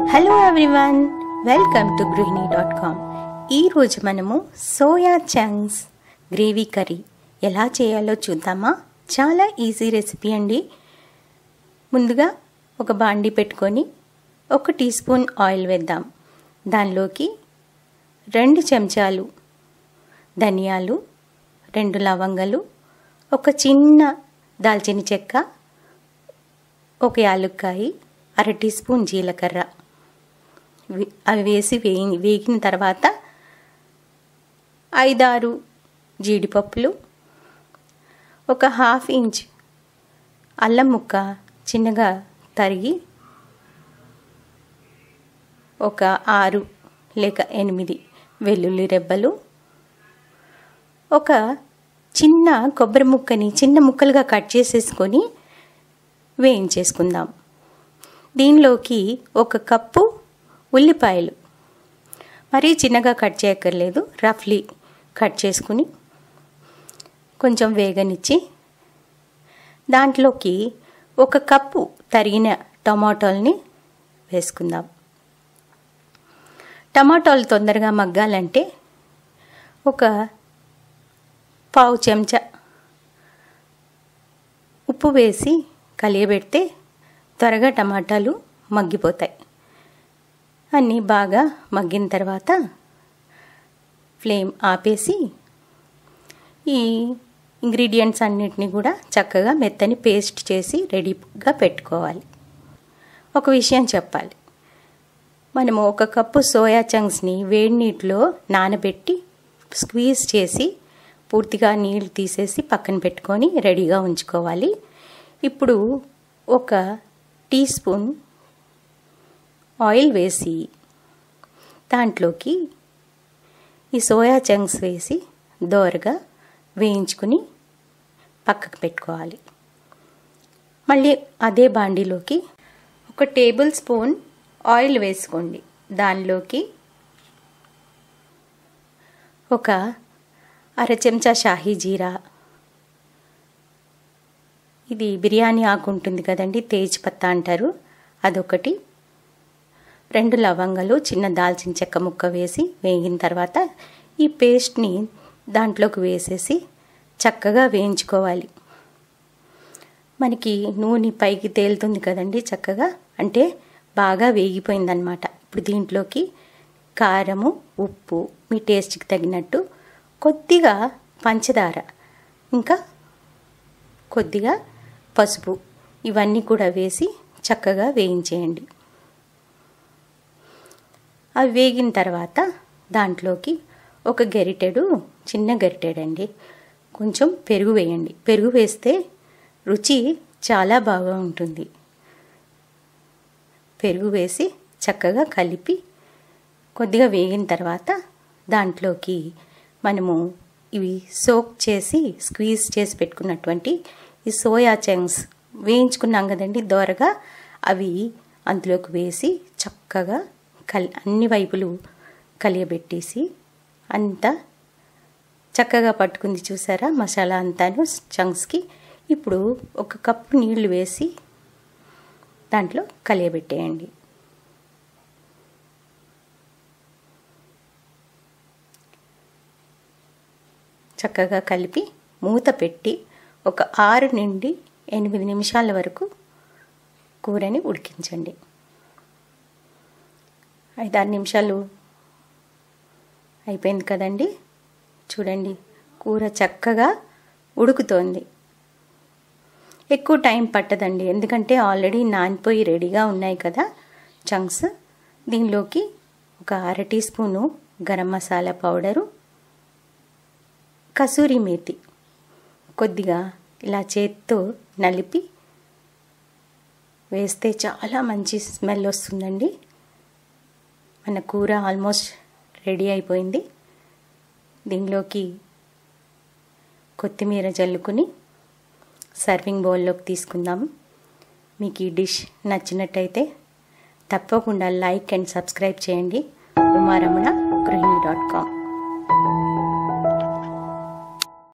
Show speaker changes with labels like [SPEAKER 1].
[SPEAKER 1] hello everyone welcome to Gruhini dot com ఈరోజు మనము soya chunks gravy curry ఎలా చేయాలో చూద్దామా చాలా ఈజీ రెసిపీ అండి ముందుగా ఒక బాండి పెట్టుకొని ఒక టీ స్పూన్ ఆయిల్ వేద్దాం దానిలోకి రెండు చెంచాలు ధనియాలు రెండు లవంగలు ఒక చిన్న దాల్చిన చెక్క ఒక యాలుక్కాయ అర టీ స్పూన్ జీలకర్ర వి- అవి వేసి వేయి వేగిన తర్వాత ఐదారు జీడిపప్పులు ఒక హాఫ్ ఇంచ్ అల్లం ముక్క చిన్నగా తరిగి ఒక ఆరు లేక ఎనిమిది వెల్లుల్లి రెబ్బలు ఒక చిన్న కొబ్బరి ముక్కని చిన్న ముక్కలుగా కట్ చేసేసుకొని వేయించేసుకుందాం దీనిలోకి ఒక కప్పు ఉల్లిపాయలు మరీ చిన్నగా కట్ చేయక్కర్లేదు రఫ్లీ కట్ చేసుకుని కొంచెం వేగనిచ్చి దాంట్లోకి ఒక కప్పు తరిగిన టమాటోల్ని వేసుకుందాం టమాటోలు తొందరగా మగ్గాలంటే ఒక పావు చెంచా ఉప్పు వేసి కలియబెడితే త్వరగా టమాటాలు మగ్గిపోతాయి అన్నీ బాగా మగ్గిన తర్వాత ఫ్లేమ్ ఆపేసి ఈ ఇంగ్రీడియంట్స్ అన్నిటినీ కూడా చక్కగా మెత్తని పేస్ట్ చేసి రెడీగా పెట్టుకోవాలి ఒక విషయం చెప్పాలి మనము ఒక కప్పు సోయా చంక్స్ని వేడి నీటిలో నానబెట్టి స్క్వీజ్ చేసి పూర్తిగా నీళ్ళు తీసేసి పక్కన పెట్టుకొని రెడీగా ఉంచుకోవాలి ఇప్పుడు ఒక టీ స్పూన్ ఆయిల్ వేసి దాంట్లోకి ఈ సోయా చంక్స్ వేసి దోరగా వేయించుకుని పక్కకు పెట్టుకోవాలి మళ్ళీ అదే బాండీలోకి ఒక టేబుల్ స్పూన్ ఆయిల్ వేసుకోండి దానిలోకి ఒక అర చెంచా షాహీ జీరా ఇది బిర్యానీ ఆకు ఉంటుంది కదండి తేజ్ పత్తా అంటారు అదొకటి రెండు లవంగాలు చిన్న దాల్చిన చెక్క ముక్క వేసి వేగిన తర్వాత ఈ పేస్ట్ని దాంట్లోకి వేసేసి చక్కగా వేయించుకోవాలి మనకి నూనె పైకి తేలుతుంది కదండి చక్కగా అంటే బాగా వేగిపోయిందనమాట ఇప్పుడు దీంట్లోకి కారము ఉప్పు మీ టేస్ట్కి తగినట్టు కొద్దిగా పంచదార ఇంకా కొద్దిగా పసుపు ఇవన్నీ కూడా వేసి చక్కగా వేయించేయండి అవి వేగిన తర్వాత దాంట్లోకి ఒక గరిటెడు చిన్న గరిటెడండి కొంచెం పెరుగు వేయండి పెరుగు వేస్తే రుచి చాలా బాగా ఉంటుంది పెరుగు వేసి చక్కగా కలిపి కొద్దిగా వేగిన తర్వాత దాంట్లోకి మనము ఇవి సోక్ చేసి స్క్వీజ్ చేసి పెట్టుకున్నటువంటి ఈ సోయా చంక్స్ వేయించుకున్నాం కదండి దోరగా అవి అందులోకి వేసి చక్కగా కల్ అన్ని వైపులు కలియబెట్టేసి అంతా చక్కగా పట్టుకుంది చూసారా మసాలా అంతాను చంక్స్కి ఇప్పుడు ఒక కప్పు నీళ్లు వేసి దాంట్లో కలియబెట్టేయండి చక్కగా కలిపి మూత పెట్టి ఒక ఆరు నుండి ఎనిమిది నిమిషాల వరకు కూరని ఉడికించండి ఐదారు నిమిషాలు అయిపోయింది కదండి చూడండి కూర చక్కగా ఉడుకుతోంది ఎక్కువ టైం పట్టదండి ఎందుకంటే ఆల్రెడీ నానిపోయి రెడీగా ఉన్నాయి కదా చంక్స్ దీనిలోకి ఒక అర teaspoon garam masala powder kasuri methi కొద్దిగా ఇలా చేత్తో నలిపి వేస్తే చాలా మంచి స్మెల్ వస్తుందండి మన కూర ఆల్మోస్ట్ రెడీ అయిపోయింది దీనిలోకి కొత్తిమీర జల్లుకుని సర్వింగ్ బౌల్లోకి తీసుకుందాం మీకు ఈ డిష్ నచ్చినట్టయితే తప్పకుండా లైక్ అండ్ సబ్స్క్రైబ్ చేయండి ఉమారమణ గృహిణి డాట్ కామ్